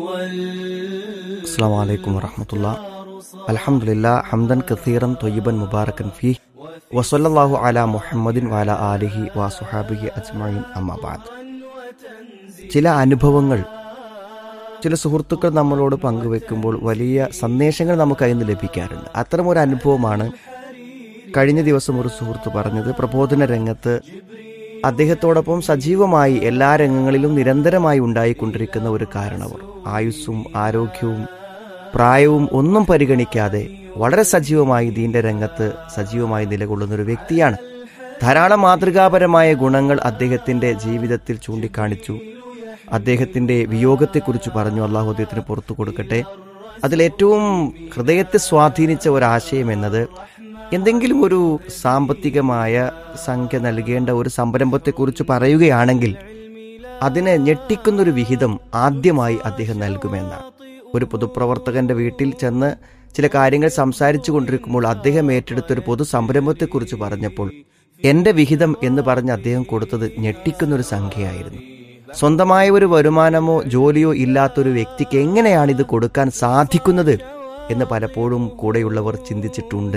السلام عليكم ورحمة الله الحمد لله حمدا كثيرا طيبا مباركا فيه وصلى الله على محمد وعلى آله وصحابه أجمعين أما بعد ചില അനുഭവങ്ങൾ ചില സുഹൃത്തുക്കൾ നമ്മളോട് പങ്കുവെക്കുമ്പോൾ വലിയ സന്ദേശങ്ങൾ നമുക്ക് അതിൽ നിന്ന് ലഭിക്കാറുണ്ട് അത്തരമൊരു അനുഭവമാണ് കഴിഞ്ഞ ദിവസം ഒരു സുഹൃത്ത് പറഞ്ഞത് പ്രബോധന രംഗത്ത് അദ്ദേഹത്തോടൊപ്പം സജീവമായി എല്ലാ രംഗങ്ങളിലും നിരന്തരമായി ഉണ്ടായിക്കൊണ്ടിരിക്കുന്ന ഒരു കാരണവർ ആയുസ്സും ആരോഗ്യവും പ്രായവും ഒന്നും പരിഗണിക്കാതെ വളരെ സജീവമായി ദീന്റെ രംഗത്ത് സജീവമായി നിലകൊള്ളുന്ന ഒരു വ്യക്തിയാണ് ധാരാളം മാതൃകാപരമായ ഗുണങ്ങൾ അദ്ദേഹത്തിന്റെ ജീവിതത്തിൽ ചൂണ്ടിക്കാണിച്ചു അദ്ദേഹത്തിന്റെ വിയോഗത്തെക്കുറിച്ച് പറഞ്ഞു അള്ളാഹു അദ്ദേഹത്തിന് പുറത്തു കൊടുക്കട്ടെ അതിലേറ്റവും ഹൃദയത്തെ സ്വാധീനിച്ച ഒരാശയം എന്നത് എന്തെങ്കിലും ഒരു സാമ്പത്തികമായ സംഖ്യ നൽകേണ്ട ഒരു സംരംഭത്തെക്കുറിച്ച് പറയുകയാണെങ്കിൽ അതിനെ ഞെട്ടിക്കുന്നൊരു വിഹിതം ആദ്യമായി അദ്ദേഹം നൽകുമെന്നാണ് ഒരു പൊതുപ്രവർത്തകന്റെ വീട്ടിൽ ചെന്ന് ചില കാര്യങ്ങൾ സംസാരിച്ചു കൊണ്ടിരിക്കുമ്പോൾ അദ്ദേഹം ഏറ്റെടുത്തൊരു പൊതു സംരംഭത്തെക്കുറിച്ച് പറഞ്ഞപ്പോൾ എന്റെ വിഹിതം എന്ന് പറഞ്ഞ് അദ്ദേഹം കൊടുത്തത് ഞെട്ടിക്കുന്നൊരു സംഖ്യയായിരുന്നു സ്വന്തമായ ഒരു വരുമാനമോ ജോലിയോ ഇല്ലാത്തൊരു വ്യക്തിക്ക് എങ്ങനെയാണ് ഇത് കൊടുക്കാൻ സാധിക്കുന്നത് എന്ന് പലപ്പോഴും കൂടെയുള്ളവർ ചിന്തിച്ചിട്ടുണ്ട്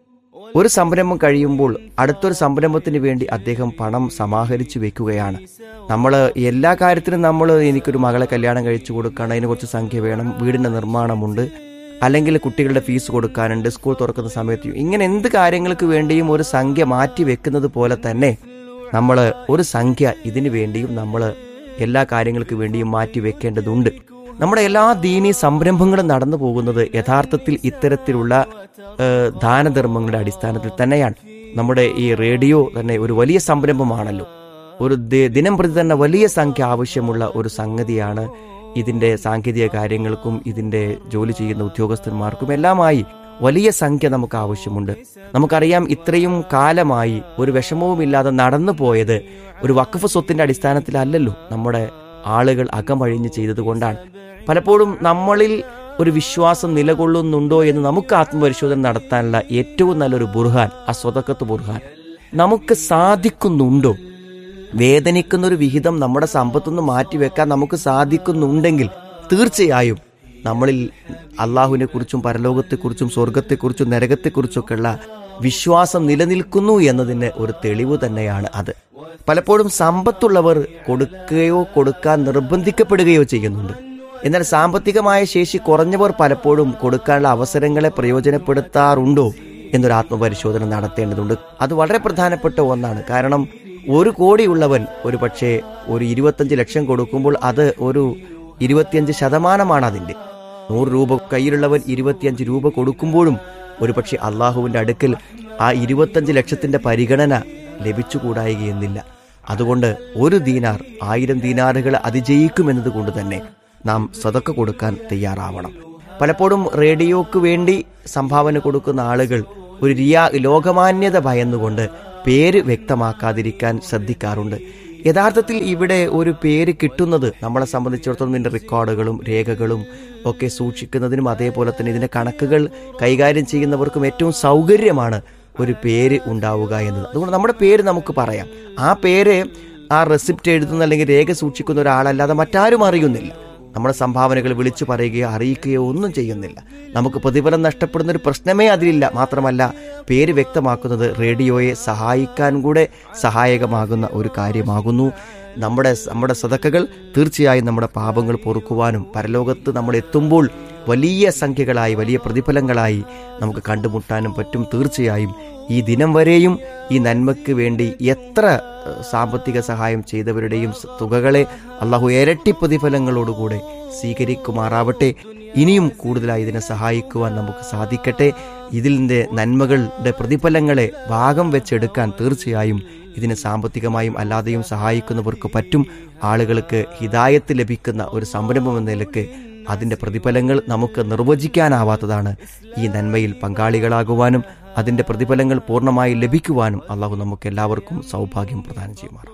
ഒരു സംരംഭം കഴിയുമ്പോൾ അടുത്തൊരു സംരംഭത്തിന് വേണ്ടി അദ്ദേഹം പണം സമാഹരിച്ചു വെക്കുകയാണ് നമ്മൾ എല്ലാ കാര്യത്തിനും നമ്മൾ എനിക്കൊരു മകളെ കല്യാണം കഴിച്ചു കൊടുക്കണം അതിന് കുറച്ച് സംഖ്യ വേണം വീടിന്റെ നിർമ്മാണമുണ്ട് അല്ലെങ്കിൽ കുട്ടികളുടെ ഫീസ് കൊടുക്കാനുണ്ട് സ്കൂൾ തുറക്കുന്ന സമയത്ത് ഇങ്ങനെ എന്ത് കാര്യങ്ങൾക്ക് വേണ്ടിയും ഒരു സംഖ്യ മാറ്റി വെക്കുന്നത് പോലെ തന്നെ നമ്മൾ ഒരു സംഖ്യ ഇതിനു വേണ്ടിയും നമ്മൾ എല്ലാ കാര്യങ്ങൾക്ക് വേണ്ടിയും മാറ്റി വെക്കേണ്ടതുണ്ട് നമ്മുടെ എല്ലാ ദീനീ സംരംഭങ്ങളും നടന്നു പോകുന്നത് യഥാർത്ഥത്തിൽ ഇത്തരത്തിലുള്ള ഏഹ്, ദാനധർമ്മങ്ങളുടെ അടിസ്ഥാനത്തിൽ തന്നെയാണ് നമ്മുടെ ഈ റേഡിയോ തന്നെ ഒരു വലിയ സംരംഭമാണല്ലോ ഒരു ദി- ദിനം പ്രതി തന്നെ വലിയ സംഖ്യ ആവശ്യമുള്ള ഒരു സംഗതിയാണ് ഇതിന്റെ സാങ്കേതിക കാര്യങ്ങൾക്കും ഇതിന്റെ ജോലി ചെയ്യുന്ന ഉദ്യോഗസ്ഥന്മാർക്കും എല്ലാമായി വലിയ സംഖ്യ നമുക്ക് ആവശ്യമുണ്ട് നമുക്കറിയാം ഇത്രയും കാലമായി ഒരു വിഷമവുമില്ലാതെ നടന്നു പോയത് ഒരു വഖഫ് സ്വത്തിന്റെ അടിസ്ഥാനത്തിലല്ലല്ലോ നമ്മുടെ ആളുകൾ അകമഴിഞ്ഞ് ചെയ്തതുകൊണ്ടാണ് പലപ്പോഴും നമ്മളിൽ ഒരു വിശ്വാസം നിലകൊള്ളുന്നുണ്ടോ എന്ന് നമുക്ക് ആത്മപരിശോധന നടത്താനുള്ള ഏറ്റവും നല്ലൊരു ബുർഹാൻ ആ സ്വതക്കത്ത് ബുർഹാൻ നമുക്ക് സാധിക്കുന്നുണ്ടോ വേദനിക്കുന്ന ഒരു വിഹിതം നമ്മുടെ സമ്പത്തുനിന്ന് മാറ്റിവെക്കാൻ നമുക്ക് സാധിക്കുന്നുണ്ടെങ്കിൽ തീർച്ചയായും നമ്മളിൽ അള്ളാഹുവിനെ കുറിച്ചും പരലോകത്തെക്കുറിച്ചും സ്വർഗത്തെക്കുറിച്ചും നരകത്തെക്കുറിച്ചൊക്കെയുള്ള വിശ്വാസം നിലനിൽക്കുന്നു എന്നതിന് ഒരു തെളിവ് തന്നെയാണ് അത് പലപ്പോഴും സമ്പത്തുള്ളവർ കൊടുക്കുകയോ കൊടുക്കാൻ നിർബന്ധിക്കപ്പെടുകയോ ചെയ്യുന്നുണ്ട് എന്നാൽ സാമ്പത്തികമായ ശേഷി കുറഞ്ഞവർ പലപ്പോഴും കൊടുക്കാനുള്ള അവസരങ്ങളെ പ്രയോജനപ്പെടുത്താറുണ്ടോ എന്നൊരു ആത്മപരിശോധന നടത്തേണ്ടതുണ്ട് അത് വളരെ പ്രധാനപ്പെട്ട ഒന്നാണ് കാരണം ഒരു കോടിയുള്ളവൻ ഒരു പക്ഷേ ഒരു ഇരുപത്തഞ്ച് ലക്ഷം കൊടുക്കുമ്പോൾ അത് ഒരു ഇരുപത്തിയഞ്ച് ശതമാനമാണ് അതിന്റെ നൂറ് രൂപ കയ്യിലുള്ളവൻ ഇരുപത്തിയഞ്ച് രൂപ കൊടുക്കുമ്പോഴും ഒരുപക്ഷെ അള്ളാഹുവിന്റെ അടുക്കൽ ആ ഇരുപത്തഞ്ച് ലക്ഷത്തിന്റെ പരിഗണന ലഭിച്ചുകൂടായികയെന്നില്ല അതുകൊണ്ട് ഒരു ദീനാർ ആയിരം ദീനാറുകൾ അതിജയിക്കുമെന്നത് കൊണ്ട് തന്നെ നാം സതക്ക കൊടുക്കാൻ തയ്യാറാവണം പലപ്പോഴും റേഡിയോക്ക് വേണ്ടി സംഭാവന കൊടുക്കുന്ന ആളുകൾ ഒരു റിയാ ലോകമാന്യത ഭയന്നുകൊണ്ട് പേര് വ്യക്തമാക്കാതിരിക്കാൻ ശ്രദ്ധിക്കാറുണ്ട് യഥാർത്ഥത്തിൽ ഇവിടെ ഒരു പേര് കിട്ടുന്നത് നമ്മളെ സംബന്ധിച്ചിടത്തോളം ഇതിന്റെ റെക്കോർഡുകളും രേഖകളും ഒക്കെ സൂക്ഷിക്കുന്നതിനും അതേപോലെ തന്നെ ഇതിന്റെ കണക്കുകൾ കൈകാര്യം ചെയ്യുന്നവർക്കും ഏറ്റവും സൗകര്യമാണ് ഒരു പേര് ഉണ്ടാവുക എന്നത് അതുകൊണ്ട് നമ്മുടെ പേര് നമുക്ക് പറയാം ആ പേര് ആ റെസിപ്റ്റ് എഴുതുന്ന അല്ലെങ്കിൽ രേഖ സൂക്ഷിക്കുന്ന ഒരാളല്ലാതെ മറ്റാരും അറിയുന്നില്ല നമ്മുടെ സംഭാവനകൾ വിളിച്ചു പറയുകയോ അറിയിക്കുകയോ ഒന്നും ചെയ്യുന്നില്ല നമുക്ക് പ്രതിഫലം നഷ്ടപ്പെടുന്ന ഒരു പ്രശ്നമേ അതിലില്ല മാത്രമല്ല പേര് വ്യക്തമാക്കുന്നത് റേഡിയോയെ സഹായിക്കാൻ കൂടെ സഹായകമാകുന്ന ഒരു കാര്യമാകുന്നു നമ്മുടെ നമ്മുടെ സതക്കകൾ തീർച്ചയായും നമ്മുടെ പാപങ്ങൾ പൊറുക്കുവാനും പരലോകത്ത് നമ്മൾ എത്തുമ്പോൾ വലിയ സംഖ്യകളായി വലിയ പ്രതിഫലങ്ങളായി നമുക്ക് കണ്ടുമുട്ടാനും പറ്റും തീർച്ചയായും ഈ ദിനം വരെയും ഈ നന്മയ്ക്ക് വേണ്ടി എത്ര ഏഹ്, സാമ്പത്തിക സഹായം ചെയ്തവരുടെയും സ- തുകകളെ അള്ളാഹു ഇരട്ടി പ്രതിഫലങ്ങളോടുകൂടെ സ്വീകരിക്കുമാറാവട്ടെ ഇനിയും കൂടുതലായി ഇതിനെ സഹായിക്കുവാൻ നമുക്ക് സാധിക്കട്ടെ ഇതിൻ്റെ നന്മകളുടെ പ്രതിഫലങ്ങളെ ഭാഗം വെച്ചെടുക്കാൻ തീർച്ചയായും ഇതിന് സാമ്പത്തികമായും അല്ലാതെയും സഹായിക്കുന്നവർക്ക് പറ്റും ആളുകൾക്ക് ഹിതായത്ത് ലഭിക്കുന്ന ഒരു സംരംഭം എന്ന നിലക്ക് അതിന്റെ പ്രതിഫലങ്ങൾ നമുക്ക് നിർവചിക്കാനാവാത്തതാണ് ഈ നന്മയിൽ പങ്കാളികളാകുവാനും അതിന്റെ പ്രതിഫലങ്ങൾ പൂർണ്ണമായി ലഭിക്കുവാനും അള്ളാഹു നമുക്ക് എല്ലാവർക്കും സൗഭാഗ്യം പ്രദാനം ചെയ്യുമാറാം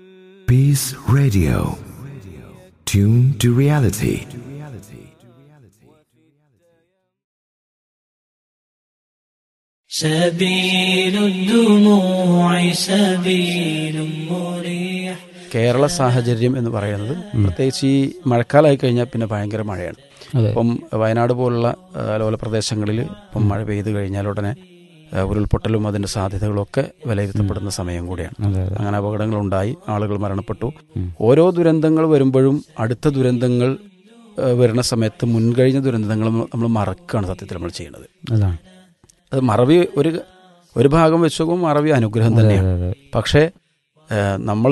Peace Radio. Tune to reality. سبيل الدموع سبيل مريح Kerala സാഹചര്യം എന്ന് പറയുന്നത് പ്രത്യേകിച്ച് ഈ മഴക്കാലമായി കഴിഞ്ഞാൽ പിന്നെ ഭയങ്കര മഴയാണ് അതെ ഇപ്പം വയനാട് പോലുള്ള ആ, ലോല പ്രദേശങ്ങളിൽ ഇപ്പം മഴ പെയ്ത് കഴിഞ്ഞാൽ ഉടനെ ആ, ഉരുൾപൊട്ടലും അതിന്റെ സാധ്യതകളും ഒക്കെ വിലയിരുത്തപ്പെടുന്ന സമയം കൂടിയാണ് അതെ അതെ അങ്ങനെ അപകടങ്ങൾ ഉണ്ടായി ആളുകൾ മരണപ്പെട്ടു ഉം. ഓരോ ദുരന്തങ്ങൾ വരുമ്പോഴും അടുത്ത ദുരന്തങ്ങൾ ആ, വരുന്ന സമയത്ത് മുൻകഴിഞ്ഞ ദുരന്തങ്ങൾ നമ്മൾ മറക്കുകയാണ് സത്യത്തിൽ നമ്മൾ ചെയ്യുന്നത് അതാണ് അത് മറവി ഒരു ഒരു ഭാഗം വെച്ച് നോക്കുമ്പോൾ മറവി അനുഗ്രഹം അതെ തന്നെയാണ് അതെ അതെ പക്ഷേ നമ്മൾ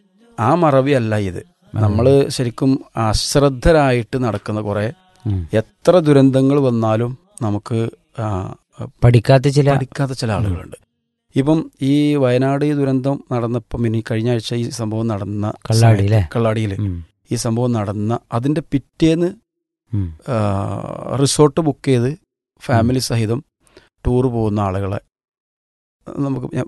ആ മറവി അല്ല ഇത് നമ്മൾ ശരിക്കും അശ്രദ്ധരായിട്ട് നടക്കുന്ന കുറെ ഉം. എത്ര ദുരന്തങ്ങൾ വന്നാലും നമുക്ക് ആ, പഠിക്കാത്ത ചില പഠിക്കാത്ത ചില ആളുകളുണ്ട് ഇപ്പം ഈ വയനാട് ഈ ദുരന്തം നടന്നപ്പം ഇനി കഴിഞ്ഞ ആഴ്ച ഈ സംഭവം നടന്ന കള്ളാടി അല്ലേ? കള്ളാടിയിൽ ഉം. ഈ സംഭവം നടന്ന അതിന്റെ പിറ്റേന്ന് ഉം. ആ, റിസോർട്ട് ബുക്ക് ചെയ്ത് ഫാമിലി സഹിതം ടൂർ പോകുന്ന ആളുകളെ നമുക്ക് ഞാൻ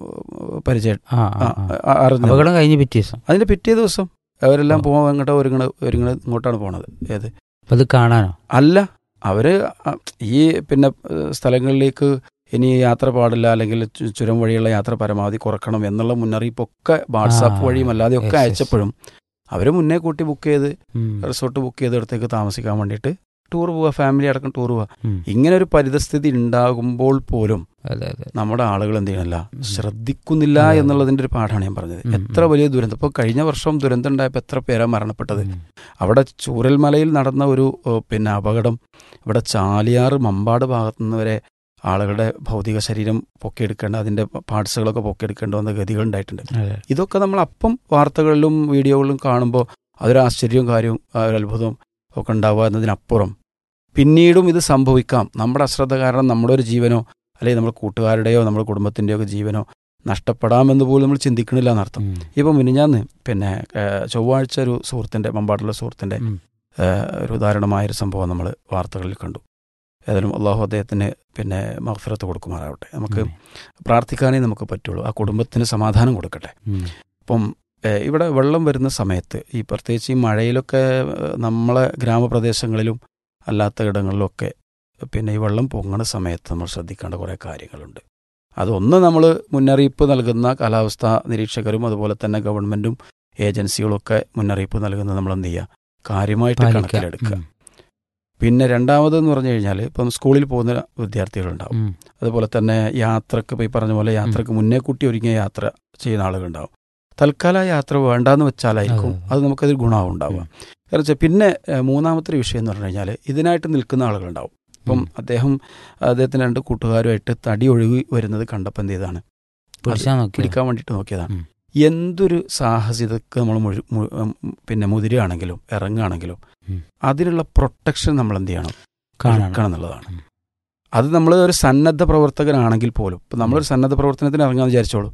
പരിചയം ആ ആ, ആ, ആ. ആ, അറിഞ്ഞു അപകടം കഴിഞ്ഞ് പിറ്റേ ദിവസം അതിന്റെ പിറ്റേ ദിവസം അവരെല്ലാം ഓ. പോകാൻ അങ്ങോട്ട് ഒരുങ്ങണ ഒരുങ്ങണ ഇങ്ങോട്ടാണ് പോണത് ഏത് അപ്പൊ അത് കാണാനോ അല്ല അവര് അ- ഈ പിന്നെ ഏഹ്, സ്ഥലങ്ങളിലേക്ക് ഇനി യാത്ര പാടില്ല അല്ലെങ്കിൽ ചു- ചുരം വഴിയുള്ള യാത്ര പരമാവധി കുറക്കണം എന്നുള്ള മുന്നറിയിപ്പൊക്കെ വാട്സാപ്പ് ആ, വഴിയും അല്ലാതെ ഒക്കെ yes, yes. അയച്ചപ്പോഴും അവര് മുന്നേ കൂട്ടി ബുക്ക് ചെയ്ത് ഉം. റിസോർട്ട് ബുക്ക് ചെയ്തിടത്തേക്ക് താമസിക്കാൻ വേണ്ടിയിട്ട് ടൂർ പോവുക ഫാമിലി അടക്കം ടൂർ പോവുക ഉം. ഇങ്ങനെ ഒരു പരിതസ്ഥിതി ഉണ്ടാകുമ്പോൾ പോലും അതെ അതെ നമ്മുടെ ആളുകൾ എന്ത് ചെയ്യണല്ല ശ്രദ്ധിക്കുന്നില്ല അതെ, അതെ. എന്നുള്ളതിന്റെ ഒരു പാഠമാണ് ഞാൻ പറഞ്ഞത് ഉം, എത്ര ഉം. വലിയ ദുരന്തം ഇപ്പോൾ കഴിഞ്ഞ വർഷം ദുരന്തം ഉണ്ടായപ്പോൾ എത്ര പേരാ മരണപ്പെട്ടത് ഉം. അവിടെ ചൂരൽമലയിൽ നടന്ന ഒരു ഏഹ്, പിന്നെ അപകടം ഇവിടെ ചാലിയാറ് മമ്പാട് ഭാഗത്തു നിന്ന് വരെ ആളുകളുടെ ഭൗതിക ശരീരം പൊക്കിയെടുക്കേണ്ട അതിന്റെ പാർട്സുകളൊക്കെ പൊക്കിയെടുക്കേണ്ട വന്ന ഗതികൾ ഉണ്ടായിട്ടുണ്ട് അതെ ഇതൊക്കെ നമ്മൾ അപ്പം വാർത്തകളിലും വീഡിയോകളിലും കാണുമ്പോൾ അതൊരു ആശ്ചര്യവും കാര്യവും ആ, ഒരു അത്ഭുതവും ഒക്കെ ഉണ്ടാവുക എന്നതിനപ്പുറം പിന്നീടും ഇത് സംഭവിക്കാം നമ്മുടെ അശ്രദ്ധ കാരണം നമ്മുടെ ഒരു ജീവനോ അല്ലെങ്കിൽ നമ്മുടെ കൂട്ടുകാരുടെയോ നമ്മുടെ കുടുംബത്തിൻ്റെയോ ഒക്കെ ജീവനോ നഷ്ടപ്പെടാമെന്ന് പോലും നമ്മൾ ചിന്തിക്കണില്ല എന്നർത്ഥം ഉം. ഇപ്പം മിനിഞ്ഞാന്ന് പിന്നെ ഏഹ്, ചൊവ്വാഴ്ച ഒരു സുഹൃത്തിൻ്റെ മമ്പാടുള്ള സുഹൃത്തിൻ്റെ ഉം. ഏഹ്, ഒരു ഉദാഹരണമായൊരു സംഭവം നമ്മൾ വാർത്തകളിൽ കണ്ടു ഏതായാലും അള്ളാഹു അദ്ദേഹത്തിന് പിന്നെ മഹഫിറത്ത് കൊടുക്കുമാറാവട്ടെ നമുക്ക് ഉം. പ്രാർത്ഥിക്കാനേ നമുക്ക് പറ്റുള്ളൂ ആ കുടുംബത്തിന് സമാധാനം കൊടുക്കട്ടെ ഉം. അപ്പം ഏഹ്, ഇവിടെ വെള്ളം വരുന്ന സമയത്ത് ഈ പ്രത്യേകിച്ച് ഈ മഴയിലൊക്കെ ഏഹ്, നമ്മളെ ഗ്രാമപ്രദേശങ്ങളിലും അല്ലാത്ത ഇടങ്ങളിലൊക്കെ പിന്നെ ഈ വെള്ളം പൊങ്ങണ സമയത്ത് നമ്മൾ ശ്രദ്ധിക്കേണ്ട കുറേ കാര്യങ്ങളുണ്ട് അതൊന്ന് നമ്മൾ മുന്നറിയിപ്പ് നൽകുന്ന കാലാവസ്ഥാ നിരീക്ഷകരും അതുപോലെ തന്നെ ഗവൺമെൻറ്റും ഏജൻസികളും ഒക്കെ മുന്നറിയിപ്പ് നൽകുന്നത് നമ്മൾ എന്ത് ചെയ്യുക കാര്യമായിട്ട് പാലിക്കാം. കണക്കിലെടുക്കുക ഉം. പിന്നെ രണ്ടാമതെന്ന് പറഞ്ഞു കഴിഞ്ഞാൽ ഇപ്പം സ്കൂളിൽ പോകുന്ന വിദ്യാർത്ഥികളുണ്ടാവും ഉം. അതുപോലെ തന്നെ യാത്രക്ക് ഇപ്പോൾ ഈ പറഞ്ഞ പോലെ യാത്രക്ക് മുന്നേ കൂട്ടി ഒരുങ്ങിയ യാത്ര ചെയ്യുന്ന ആളുകളുണ്ടാവും തൽക്കാലം ആ യാത്ര വേണ്ടാന്ന് വെച്ചാലായിരിക്കും അതെ, അതെ. അത് നമുക്കതിൽ ഗുണമാവും ഉണ്ടാവുക ഉം. കാരണം വെച്ചാൽ പിന്നെ ഏഹ്, മൂന്നാമത്തെ ഒരു വിഷയം എന്ന് പറഞ്ഞു കഴിഞ്ഞാൽ ഇതിനായിട്ട് നിൽക്കുന്ന ആളുകളുണ്ടാവും ഇപ്പം ഉം. അദ്ദേഹം അദ്ദേഹത്തിന് രണ്ട് കൂട്ടുകാരുമായിട്ട് തടി ഒഴുകി വരുന്നത് കണ്ടപ്പോൾ എന്ത് ചെയ്താണ് പിടിച്ചാൻ നോക്കി പിടിക്കാൻ വേണ്ടിയിട്ട് നോക്കിയതാണ് ഉം. എന്തൊരു സാഹസികതക്ക് നമ്മൾ മുഴു മു- ഉം, പിന്നെ മുതിരുകയാണെങ്കിലും ഇറങ്ങുകയാണെങ്കിലും ഉം. അതിനുള്ള പ്രൊട്ടക്ഷൻ നമ്മൾ എന്ത് ചെയ്യണം കാണണം എടുക്കണം എന്നുള്ളതാണ് ഉം. അത് നമ്മൾ ഒരു സന്നദ്ധ പ്രവർത്തകനാണെങ്കിൽ പോലും ഇപ്പം നമ്മളൊരു സന്നദ്ധ പ്രവർത്തനത്തിന് ഇറങ്ങാന്ന് വിചാരിച്ചോളൂ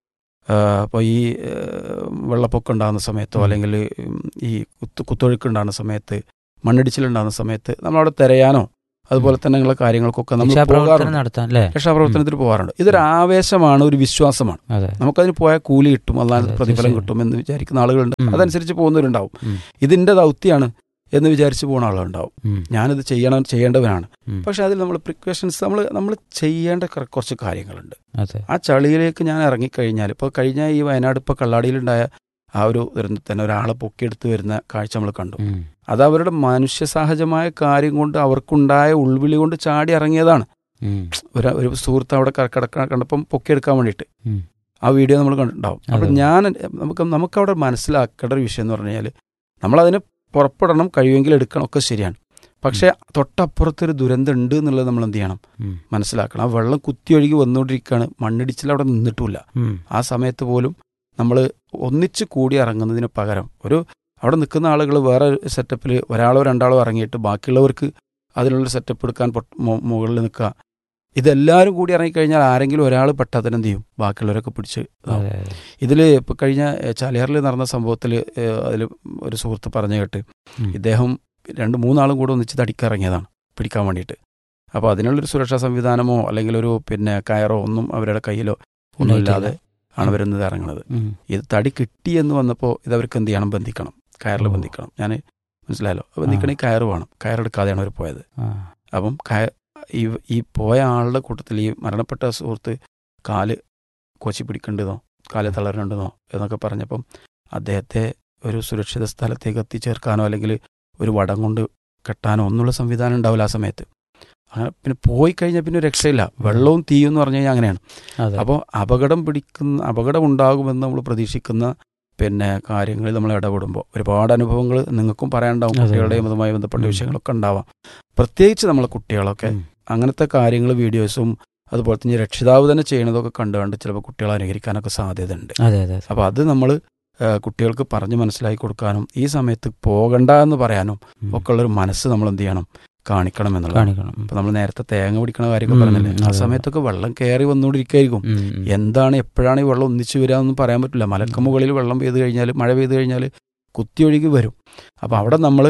അപ്പോൾ ഈ ഏഹ്, വെള്ളപ്പൊക്കം ഉണ്ടാകുന്ന സമയത്തോ ഉം. അല്ലെങ്കിൽ ഉം, ഈ കുത്ത് കുത്തൊഴുക്ക് ഉണ്ടാകുന്ന സമയത്ത് മണ്ണിടിച്ചിലുണ്ടാകുന്ന സമയത്ത് നമ്മളവിടെ തിരയാനോ അതുപോലെ തന്നെ ഉള്ള കാര്യങ്ങൾക്കൊക്കെ നമ്മൾ രക്ഷാപ്രവർത്തനം പോകാറുണ്ട് നടത്താൻ അല്ലേ രക്ഷാപ്രവർത്തനത്തിന് പോകാറുണ്ട് ഇതൊരു ആവേശമാണ് ഒരു വിശ്വാസമാണ് അതെ നമുക്കതിന് പോയാൽ കൂലി കിട്ടും അല്ലാതെ അതെ, പ്രതിഫലം തീർച്ചയായും. കിട്ടും എന്ന് വിചാരിക്കുന്ന ആളുകളുണ്ട് ഉം. അതനുസരിച്ച് പോകുന്നവരുണ്ടാവും ഉം. ഇതിന്റെ ദൗത്യമാണ് എന്ന് വിചാരിച്ച് പോകുന്ന ആളുകളുണ്ടാവും ഉം. ഞാനിത് ചെയ്യണം ചെയ്യേണ്ടവനാണ് ഉം. പക്ഷെ അതിൽ നമ്മൾ പ്രിക്കോഷൻസ് നമ്മൾ നമ്മൾ ചെയ്യേണ്ട കുറ- കുറച്ച് കാര്യങ്ങളുണ്ട് അതെ ആ ചളിയിലേക്ക് ഞാൻ ഇറങ്ങിക്കഴിഞ്ഞാൽ ഇപ്പോൾ കഴിഞ്ഞ ഈ വയനാട് ഇപ്പോൾ കള്ളാടിയിലുണ്ടായ ആ ഒരു ദുരന്തത്തിൽ തന്നെ ഒരാളെ പൊക്കിയെടുത്ത് വരുന്ന കാഴ്ച നമ്മൾ കണ്ടു ഉം. അത് അവരുടെ മനുഷ്യസഹജമായ കാര്യം കൊണ്ട് അവർക്കുണ്ടായ ഉൾവിളി കൊണ്ട് ചാടി ഇറങ്ങിയതാണ് ഉം. ഒരു ഒരു സുഹൃത്ത് അവിടെ ക- കിടക്ക കണ്ടപ്പം പൊക്കിയെടുക്കാൻ വേണ്ടിയിട്ട് ഉം. ആ വീഡിയോ നമ്മൾ കണ്ടിട്ടുണ്ടാവും അപ്പം അതെ. ഞാൻ നമുക്ക് നമുക്കവിടെ മനസ്സിലാക്കേണ്ട ഒരു വിഷയം എന്ന് പറഞ്ഞു കഴിഞ്ഞാൽ നമ്മളതിന് പുറപ്പെടണം കഴിയുമെങ്കിൽ എടുക്കണം ഒക്കെ ശരിയാണ് പക്ഷേ തൊട്ടപ്പുറത്തൊരു ദുരന്തം ഉണ്ട് എന്നുള്ളത് നമ്മൾ എന്ത് ചെയ്യണം ഉം. മനസ്സിലാക്കണം ആ വെള്ളം കുത്തിയൊഴുകി വന്നുകൊണ്ടിരിക്കുകയാണ് മണ്ണിടിച്ചിൽ അവിടെ നിന്നിട്ടുമില്ല ഉം. ആ സമയത്ത് പോലും നമ്മൾ ഒന്നിച്ച് കൂടി ഇറങ്ങുന്നതിന് പകരം ഒരു അവിടെ നിൽക്കുന്ന ആളുകൾ വേറെ സെറ്റപ്പിൽ ഒരാളോ രണ്ടാളോ ഇറങ്ങിയിട്ട് ബാക്കിയുള്ളവർക്ക് അതിനുള്ള സെറ്റപ്പ് എടുക്കാൻ പൊട്ട്- മു- മുകളിൽ നിൽക്കുക ഇതെല്ലാവരും കൂടി ഇറങ്ങിക്കഴിഞ്ഞാൽ ആരെങ്കിലും ഒരാൾ പെട്ടാൽ എന്ത് ചെയ്യും ബാക്കിയുള്ളവരൊക്കെ പിടിച്ച് ഇതാവും. അതെ, അതെ. ഇതിൽ ഇപ്പോൾ കഴിഞ്ഞ ഏഹ്, ചാലിയാറിൽ നടന്ന സംഭവത്തിൽ അതിൽ ഒരു സുഹൃത്ത് പറഞ്ഞു കേട്ട് ഉം. ഇദ്ദേഹം രണ്ട് മൂന്നാളും കൂടെ ഒന്നിച്ച് തടിക്കിറങ്ങിയതാണ് പിടിക്കാൻ വേണ്ടിയിട്ട് അപ്പോൾ അതിനുള്ളൊരു സുരക്ഷാ സംവിധാനമോ അല്ലെങ്കിൽ ഒരു പിന്നെ കയറോ ഒന്നും അവരുടെ കയ്യിലോ ഒന്നുമില്ലാതെ ആണ് വരുന്നത് ഇറങ്ങുന്നത് ഉം. ഇത് തടി കിട്ടി എന്ന് വന്നപ്പോൾ ഇത് അവർക്ക് എന്ത് ചെയ്യണം ബന്ധിക്കണം കയറിൽ ഓ. ബന്ധിക്കണം ഞാൻ മനസ്സിലായല്ലോ ബന്ധിക്കണമെങ്കിൽ കയറ് വേണം കയറെടുക്കാതെയാണ് അവർ പോയത് ആ. അപ്പം കയ ഈ ഈ പോയ ആളുടെ കൂട്ടത്തിൽ ഈ മരണപ്പെട്ട സുഹൃത്ത് കാല് കോച്ചി പിടിക്കേണ്ടതോ കാല് തളരേണ്ടതോ എന്നൊക്കെ പറഞ്ഞപ്പം അദ്ദേഹത്തെ ഒരു സുരക്ഷിത സ്ഥലത്തേക്ക് എത്തിച്ചേർക്കാനോ അല്ലെങ്കിൽ ഒരു വടം കൊണ്ട് കെട്ടാനോ ഒന്നുള്ള സംവിധാനം ഉണ്ടാവില്ല ആ സമയത്ത് അങ്ങനെ പിന്നെ പോയി കഴിഞ്ഞാൽ പിന്നെ ഒരു രക്ഷയില്ല വെള്ളവും തീയും എന്ന് പറഞ്ഞു കഴിഞ്ഞാൽ അങ്ങനെയാണ് അതെ അപ്പോൾ അപകടം പിടിക്കുന്ന അപകടം ഉണ്ടാകുമെന്ന് നമ്മൾ പ്രതീക്ഷിക്കുന്ന പിന്നെ കാര്യങ്ങളിൽ നമ്മൾ ഇടപെടുമ്പോൾ ഒരുപാട് അനുഭവങ്ങൾ നിങ്ങൾക്കും പറയാനുണ്ടാവും അതെ, അതെ. കുട്ടികളുടെയും അതുമായി ബന്ധപ്പെട്ട ഉം. വിഷയങ്ങളൊക്കെ ഉണ്ടാവാം പ്രത്യേകിച്ച് നമ്മളെ കുട്ടികളൊക്കെ ഉം. അങ്ങനത്തെ കാര്യങ്ങൾ വീഡിയോസും അതുപോലെ തന്നെ രക്ഷിതാവ് തന്നെ ചെയ്യണതൊക്കെ കണ്ട് കണ്ട് ചിലപ്പോൾ കുട്ടികൾ അനുകരിക്കാനൊക്കെ സാധ്യതയുണ്ട് അതെ അതെ അതെ. അപ്പോൾ അത് നമ്മൾ കുട്ടികൾക്ക് പറഞ്ഞ് മനസ്സിലാക്കി കൊടുക്കാനും ഈ സമയത്ത് പോകണ്ട എന്ന് പറയാനും ഉം. ഒക്കെ ഉള്ളൊരു മനസ്സ് നമ്മൾ എന്ത് ചെയ്യണം കാണിക്കണം എന്നുള്ളത് കാണിക്കണം ഉം. ഇപ്പൊ നമ്മൾ നേരത്തെ തേങ്ങ പിടിക്കണ കാര്യമൊക്കെ ഉം, പറഞ്ഞില്ലേ ആ അതെ, അതെ. സമയത്തൊക്കെ വെള്ളം കയറി വന്നുകൊണ്ടിരിക്കുകയായിരിക്കും ഉം, ഉം. എന്താണ് എപ്പോഴാണ് ഈ വെള്ളം ഒന്നിച്ചു വരിക എന്നൊന്നും പറയാൻ പറ്റില്ല മലക്കമുകളിൽ വെള്ളം പെയ്ത് കഴിഞ്ഞാൽ മഴ പെയ്ത് കഴിഞ്ഞാൽ കുത്തിയൊഴുകി വരും അപ്പോൾ അവിടെ നമ്മൾ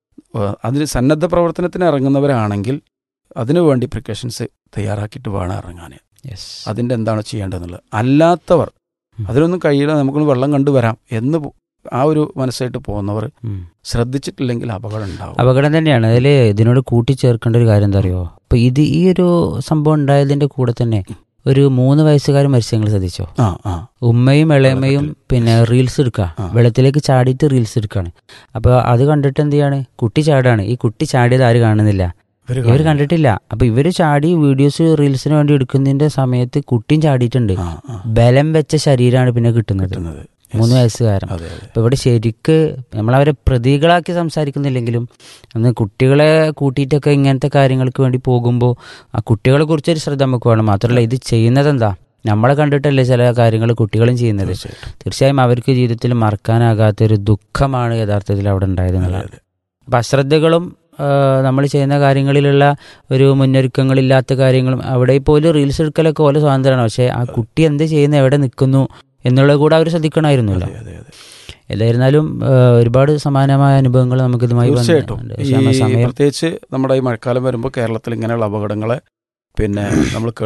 അതിന് സന്നദ്ധ പ്രവർത്തനത്തിന് ഇറങ്ങുന്നവരാണെങ്കിൽ അതിനു വേണ്ടി പ്രിക്കോഷൻസ് തയ്യാറാക്കിയിട്ട് വേണം ഇറങ്ങാൻ Yes. അതിൻ്റെ എന്താണ് ചെയ്യേണ്ടതെന്നുള്ളത് അല്ലാത്തവർ ഉം. അതിനൊന്നും കഴിയില്ല നമുക്കൊന്ന് വെള്ളം കണ്ടുവരാം എന്ന് പോ- ആ ഒരു മനസ്സായിട്ട് പോകുന്നവർ ഉം. ശ്രദ്ധിച്ചിട്ടില്ലെങ്കിൽ അപകടം ഉണ്ടാവും അപകടം തന്നെയാണ് അതിൽ ഇതിനോട് കൂട്ടിച്ചേർക്കേണ്ട ഒരു കാര്യം എന്താ അറിയോ അപ്പൊ ഇത് ഈ ഒരു സംഭവം ഉണ്ടായതിന്റെ കൂടെ തന്നെ ഒരു മൂന്ന് വയസ്സുകാരൻ മരിച്ച നിങ്ങൾ ശ്രദ്ധിച്ചോ ആ ആ ഉമ്മയും ഇളയമ്മയും പിന്നെ റീൽസ് എടുക്കുക ആ. വെള്ളത്തിലേക്ക് ചാടിയിട്ട് റീൽസ് എടുക്കുകയാണ് അപ്പൊ അത് കണ്ടിട്ട് എന്ത് ചെയ്യാണ് കുട്ടി ചാടാണ് ഈ കുട്ടി ചാടിയത് ആര് കാണുന്നില്ല ഇവര് ഇവർ കണ്ടിട്ടില്ല അപ്പൊ ഇവര് ചാടി വീഡിയോസ് റീൽസിന് വേണ്ടി എടുക്കുന്നതിന്റെ സമയത്ത് കുട്ടിയും ചാടിയിട്ടുണ്ട് ആ, ആ, ബലം വെച്ച ശരീരമാണ് പിന്നെ കിട്ടുന്നത് കിട്ടുന്നത് മൂന്ന് Yes. വയസ്സുകാരൻ അതെ അതെ അപ്പൊ ഇവിടെ ശരിക്ക് നമ്മളവരെ പ്രതികളാക്കി സംസാരിക്കുന്നില്ലെങ്കിലും അന്ന് കുട്ടികളെ കൂട്ടിയിട്ടൊക്കെ ഇങ്ങനത്തെ കാര്യങ്ങൾക്ക് വേണ്ടി പോകുമ്പോൾ ആ കുട്ടികളെ കുറിച്ചൊരു ശ്രദ്ധ നമുക്ക് വേണം മാത്രമല്ല ഇത് ചെയ്യുന്നത് എന്താ നമ്മളെ കണ്ടിട്ടല്ലേ ചില കാര്യങ്ങൾ കുട്ടികളും ചെയ്യുന്നത് തീർച്ചയായിട്ടും തീർച്ചയായും അവർക്ക് ജീവിതത്തിൽ മറക്കാനാകാത്തൊരു ദുഃഖമാണ് യഥാർത്ഥത്തിൽ അവിടെ ഉണ്ടായത് അതെ, എന്നുള്ളതാണ് അതെ. അപ്പം അശ്രദ്ധകളും നമ്മൾ ചെയ്യുന്ന കാര്യങ്ങളിലുള്ള ഒരു മുന്നൊരുക്കങ്ങളില്ലാത്ത കാര്യങ്ങളും അവിടെ പോലും റീൽസ് എടുക്കലൊക്കെ ഓരോ സ്വാതന്ത്ര്യമാണ് പക്ഷേ ആ കുട്ടി എന്ത് ചെയ്യുന്നു എവിടെ നിൽക്കുന്നു എന്നുള്ളത് കൂടെ അവർ ശ്രദ്ധിക്കണമായിരുന്നല്ലോ അതെ, അതെ, അതെ. ഏതായിരുന്നാലും ആ, ഒരുപാട് സമാനമായ അനുഭവങ്ങൾ നമുക്ക് ഇതുമായി തീർച്ചയായിട്ടും ബന്ധമുണ്ട്. ഈ പക്ഷേ ആ സമയം പ്രത്യേകിച്ച് നമ്മുടെ ഈ മഴക്കാലം വരുമ്പോൾ കേരളത്തിൽ ഇങ്ങനെയുള്ള അപകടങ്ങളെ പിന്നെ നമ്മൾ